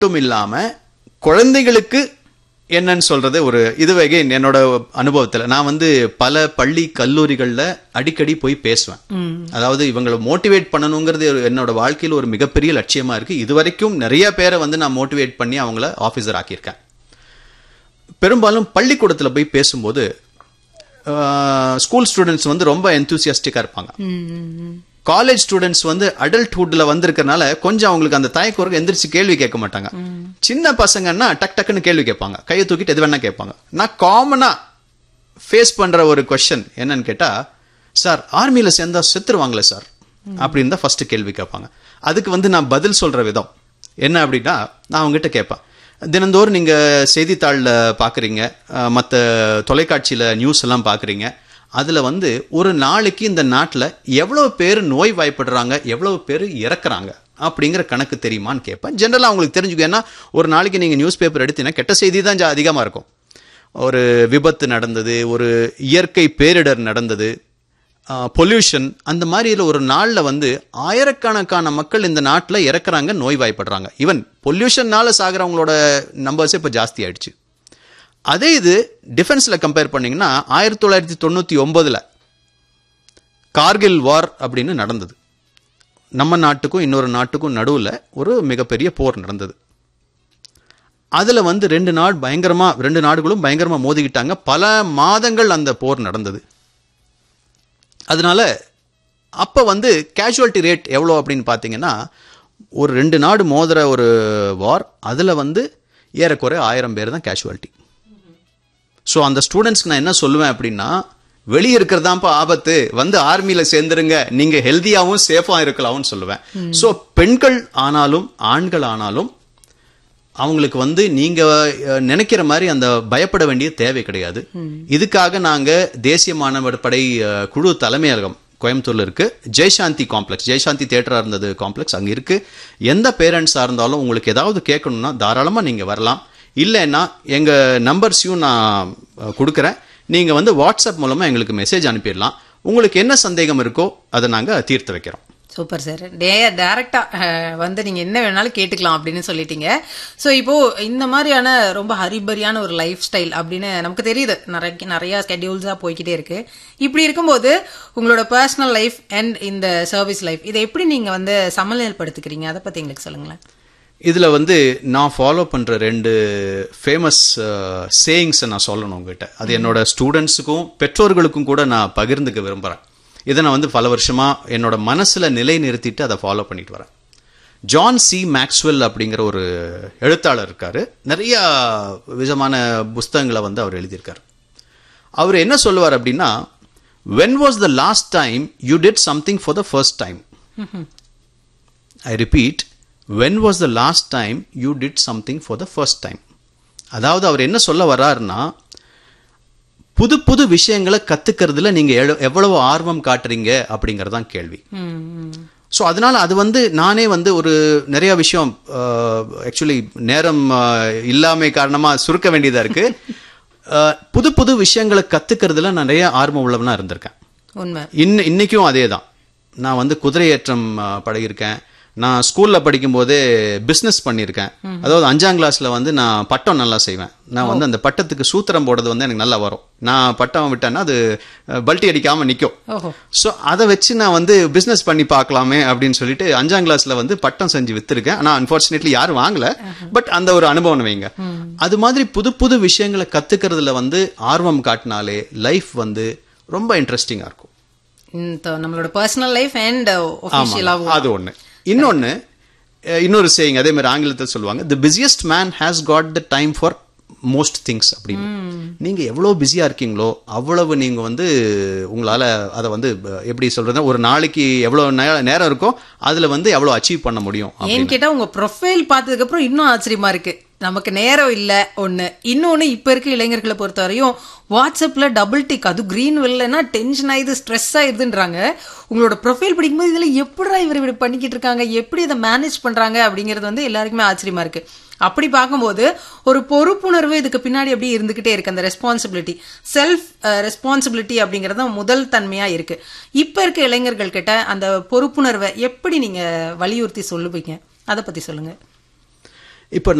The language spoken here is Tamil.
மட்டும் இல்லாம குழந்தைகளுக்கு என்னன்னு சொல்றது ஒரு இது again என்னோட அனுபவத்துல நான் வந்து பல பள்ளி கல்லூரிகள்ல அடிக்கடி போய் பேசுவேன் அதாவது இவங்களை மோட்டிவேட் பண்ணணுங்கிறது ஒரு- என்னோட வாழ்க்கையில ஒரு மிகப்பெரிய லட்சியமா இருக்கு இதுவரைக்கும் நிறைய பேரை வந்து நான் மோட்டிவேட் பண்ணி அவங்கள ஆபீசர் ஆக்கியிருக்கேன் பெரும்பாலும் பள்ளிக்கூடத்துல போய் பேசும்போது ஸ்கூல் ஸ்டூடெண்ட்ஸ் வந்து ரொம்ப எந்தூசியாஸ்டிக்கா இருப்பாங்க காலேஜ் ஸ்டூடெண்ட்ஸ் வந்து அடல்ட்ஹுட்ல வந்திருக்கறனால கொஞ்சம் அவங்களுக்கு அந்த தயக்கம் இருக்கு, எந்திரிச்சு கேள்வி கேட்க மாட்டாங்க சின்ன பசங்கன்னா டக் டக்குன்னு கேள்வி கேட்பாங்க கையை தூக்கிட்டு எது வேணா கேட்பாங்க நான் காமனா ஃபேஸ் பண்ற ஒரு கொஸ்டின் என்னன்னு கேட்டா சார் ஆர்மியில சேர்ந்தா செத்துருவாங்களே சார் அப்படின்னு தான் ஃபர்ஸ்ட் கேள்வி கேட்பாங்க அதுக்கு வந்து நான் பதில் சொல்ற விதம் என்ன அப்படின்னா நான் அவங்ககிட்ட கேட்பேன் தினந்தோறும் நீங்க செய்தித்தாளில் பாக்குறீங்க அஹ், மத்த தொலைக்காட்சியில நியூஸ் எல்லாம் பாக்குறீங்க அதுல வந்து ஒரு நாளைக்கு இந்த நாட்டுல எவ்வளவு பேர் நோய் வாய்ப்படுறாங்க எவ்வளவு பேர் இறக்குறாங்க அப்படிங்கிற கணக்கு தெரியுமான்னு கேட்பேன் ஜென்ரலா அவங்களுக்கு தெரிஞ்சுக்கும் ஏன்னா ஒரு நாளைக்கு நீங்க நியூஸ் பேப்பர் எடுத்தீங்கன்னா கெட்ட செய்தி தான் ஜா- அதிகமா இருக்கும் ஒரு விபத்து நடந்தது ஒரு இயற்கை பேரிடர் நடந்தது பொல்யூஷன் அந்த மாதிரில ஒரு நாள்ல வந்து ஆயிரக்கணக்கான மக்கள் இந்த நாட்டுல இறக்குறாங்க நோய்வாய்ப்படுறாங்க ஈவன் பொல்யூஷன்னால சாகிறவங்களோட நம்பர்ஸ் இப்ப ஜாஸ்தி ஆயிடுச்சு அதே இது டிஃபென்ஸ்ல கம்பேர் பண்ணீங்கன்னா ஆயிரத்தி தொள்ளாயிரத்தி தொண்ணூத்தி ஒன்பதுல கார்கில் வார் அப்படின்னு நடந்தது நம்ம நாட்டுக்கும் இன்னொரு நாட்டுக்கும் நடுவுல ஒரு மிகப்பெரிய போர் நடந்தது அதுல வந்து ரெண்டு நாடு பயங்கரமா ரெண்டு நாடுகளும் பயங்கரமா மோதிக்கிட்டாங்க பல மாதங்கள் அந்த போர் நடந்தது அதனால அப்ப வந்து கேஷுவாலிட்டி ரேட் எவ்வளோ அப்படின்னு பார்த்தீங்கன்னா ஒரு ரெண்டு நாடு மோதுற ஒரு வார் அதுல வந்து ஏறக்குறைய ஆயிரம் பேர் தான் கேஷுவாலிட்டி ஸோ அந்த ஸ்டூடெண்ட்ஸ்க்கு நான் என்ன சொல்லுவேன் அப்படின்னா வெளியே இருக்கிறதாப்பா ஆபத்து வந்து ஆர்மியில சேர்ந்துருங்க நீங்க ஹெல்த்தியாவும் சேஃபா இருக்கலாம்னு சொல்லுவேன் ஸோ பெண்கள் ஆனாலும் ஆண்கள் ஆனாலும் அவங்களுக்கு வந்து நீங்க அஹ், நினைக்கிற மாதிரி அந்த பயப்பட வேண்டிய தேவை கிடையாது இதுக்காக நாங்க தேசிய மாணவர் படை அஹ், குழு தலைமையகம் கோயம்புத்தூர்ல இருக்கு ஜெய்சாந்தி காம்ப்ளெக்ஸ் ஜெய்சாந்தி தியேட்டரா இருந்தது காம்ப்ளெக்ஸ் அங்க இருக்கு எந்த பேரண்ட்ஸா இருந்தாலும் உங்களுக்கு ஏதாவது கேட்கணும்னா தாராளமா நீங்க வரலாம் இல்லைன்னா எங்க நம்பர்ஸையும் நான் அஹ், கொடுக்குறேன் நீங்க வந்து வாட்ஸ்அப் மூலமா எங்களுக்கு மெசேஜ் அனுப்பிடலாம் உங்களுக்கு என்ன சந்தேகம் இருக்கோ அதை நாங்க தீர்த்து வைக்கிறோம் சூப்பர் சார் டே டேரக்டா வந்து நீங்க என்ன வேணாலும் கேட்டுக்கலாம் அப்படின்னு சொல்லிட்டீங்க சோ இப்போ இந்த மாதிரியான ரொம்ப ஹரிபரியான ஒரு லைஃப் ஸ்டைல் அப்படின்னு நமக்கு தெரியுது நிறைய நிறைய ஸ்கெடியூல்ஸா போய்க்கிட்டே இருக்கு இப்படி இருக்கும்போது உங்களோட பர்சனல் லைஃப் அண்ட் இந்த சர்வீஸ் லைஃப் இதை எப்படி நீங்க வந்து சமநிலைப்படுத்திக்கிறீங்க அதை பத்தி எங்களுக்கு சொல்லுங்களேன் இதுல வந்து நான் ஃபாலோ பண்ற ரெண்டு ஃபேமஸ் சேயிங்ஸை நான் சொல்லணும் உங்ககிட்ட அது என்னோட ஸ்டூடெண்ட்ஸுக்கும் பெற்றோர்களுக்கும் கூட நான் பகிர்ந்துக்க விரும்புறேன் இதை நான் வந்து பல வருஷமா என்னோட மனசுல நிலை நிறுத்திட்டு அதை ஃபாலோ பண்ணிட்டு வரேன் ஜான் சி மேக்ஸ்வெல் அப்படிங்கிற ஒரு எழுத்தாளர் இருக்காரு நிறைய விதமான புஸ்தகங்களை வந்து அவர் எழுதியிருக்காரு அவர் என்ன சொல்லுவார் அப்படின்னா when was the last time you did something for the first time I repeat, when was the last time you did something for the first time? அதாவது அவர் என்ன சொல்ல வர்றாருன்னா புது புது விஷயங்களை கத்துக்கிறதுல நீங்க எவ்வளவு- எவ்வளவு ஆர்வம் காட்டுறீங்க அப்படிங்கறதுதான் கேள்வி ஸோ அதனால அது வந்து நானே வந்து ஒரு நிறைய விஷயம் ஆக்சுவலி நேரம் அஹ், இல்லாமை காரணமா சுருக்க வேண்டியதா இருக்கு அஹ், புது புது விஷயங்களை கத்துக்கிறதுல நான் நிறைய ஆர்வம் உள்ளவனா இருந்திருக்கேன் உண்மை இன்ன இன்னைக்கும் அதே தான் நான் வந்து குதிரையேற்றம் அஹ், பழகியிருக்கேன் நான் ஸ்கூல்ல படிக்கும் போதே பிசினஸ் பண்ணியிருக்கேன் அதாவது அஞ்சாம் கிளாஸ்ல வந்து நான் பட்டம் நல்லா செய்வேன் நான் வந்து அந்த பட்டத்துக்கு சூத்திரம் போடுறது வந்து எனக்கு நல்லா வரும் நான் பட்டம் விட்டேன்னா அது அஹ், பல்ட்டி அடிக்காம நிக்கும் ஓஹோ ஸோ அதை வச்சு நான் வந்து பிசினஸ் பண்ணி பார்க்கலாமே அப்படின்னு சொல்லிட்டு அஞ்சாம் கிளாஸ்ல வந்து பட்டம் செஞ்சு வித்திருக்கேன் ஆனா அன்பார்ச்சுனேட்லி யாரும் வாங்கல பட் அந்த ஒரு அனுபவம் வைங்க அது மாதிரி புது புது விஷயங்களை கத்துக்கிறதுல வந்து ஆர்வம் காட்டினாலே லைஃப் வந்து ரொம்ப இன்ட்ரெஸ்டிங்கா இருக்கும் இந்த நம்மளோட பர்சனல் லைஃப் அண்ட் ஒஃபிஷியலாகவும் அது ஒண்ணு இன்னொன்னு அஹ், இன்னொரு சேயிங் அதே மாதிரி ஆங்கிலத்தில் சொல்லுவாங்க the busiest man has got the time for most things அப்படின்னு நீங்க எவ்வளவு பிஸியா இருக்கீங்களோ அவ்வளவு நீங்க வந்து உங்களால அதை வந்து அஹ், எப்படி சொல்றது ஒரு நாளைக்கு எவ்வளவு நே- நேரம் இருக்கோ அதுல வந்து எவ்வளவு அச்சீவ் பண்ண முடியும் ஏன்னு கேட்டா உங்க ப்ரொஃபைல் பார்த்ததுக்கு அப்புறம் இன்னும் ஆச்சரியமா இருக்கு நமக்கு நேரம் இல்ல ஒண்ணு இன்னொன்னு இப்ப இருக்க இளைஞர்களை பொறுத்தவரையும் வாட்ஸ்அப்ல டபுள் டிக் அது கிரீன் வெள்ளனா டென்ஷன் ஆயிடுது ஸ்ட்ரெஸ் ஆயிடுதுன்றாங்க உங்களோட ப்ரொஃபைல் படிக்கும்போது இதுல எப்படிடா இவர் இப்படி பண்ணிக்கிட்டு இருக்காங்க எப்படி இதை மேனேஜ் பண்றாங்க அப்படிங்கிறது வந்து எல்லாருக்குமே ஆச்சரியமா இருக்கு அப்படி பார்க்கும்போது ஒரு பொறுப்புணர்வு இதுக்கு பின்னாடி அப்படியே இருந்துகிட்டே இருக்கு அந்த ரெஸ்பான்சிபிலிட்டி செல்ஃப் ரெஸ்பான்சிபிலிட்டி அப்படிங்கறது தான் முதல் தன்மையா இருக்கு இப்ப இருக்க இளைஞர்கள் கிட்ட அந்த பொறுப்புணர்வை எப்படி நீங்க வலியுறுத்தி சொல்லுவீங்க அதை பத்தி சொல்லுங்க இப்போ